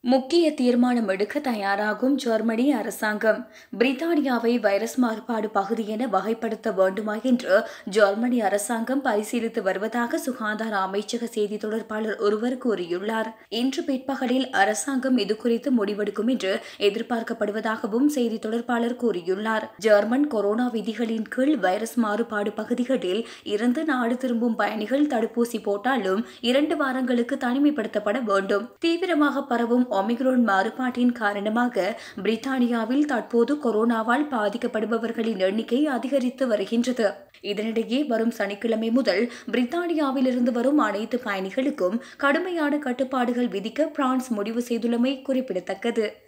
முக்கிய தீர்மானம் எடுக்க தயாராகும் ஜெர்மனி அரசாங்கம் பிரித்தானியாவை வைரஸ் மாறுபாடு பகுதி என வகைப்படுத்த வேண்டுமா என்று ஜெர்மனி அரசாங்கம் பரிசீலித்து வருவதாக சுகாதார அமைச்சக செய்தி தொடர்பாளர் ஒருவர் கூறியுள்ளார் இன்று பிற்பகலில் அரசாங்கம் இதுகுறித்து முடிவெடுக்கும் என்று எதிர்பார்க்கப்படுவதாகவும் செய்தி தொடர்பாளர் கூறியுள்ளார் ஜெர்மன் கொரோனா விதிகளின் கீழ் வைரஸ் மாறுபாடு பகுதிகளில் இருந்து நாடு திரும்பும் பயணிகள் தடுப்பூசி போட்டாலும் இரண்டு வாரங்களுக்கு தனிமைப்படுத்தப்பட வேண்டும் தீவிரமாக பரவும் ஒமிக்ரோன் மாறுபாட்டின் காரணமாக பிரித்தானியாவில் தற்போது கொரோனாவால் பாதிக்கப்படுபவர்களின் எண்ணிக்கை அதிகரித்து வருகின்றது இதனிடையே வரும் சனிக்கிழமை முதல் பிரித்தானியாவிலிருந்து வரும் அனைத்து பயணிகளுக்கும் கடுமையான கட்டுப்பாடுகள் விதிக்க பிரான்ஸ் முடிவு செய்துள்ளமை குறிப்பிடத்தக்கது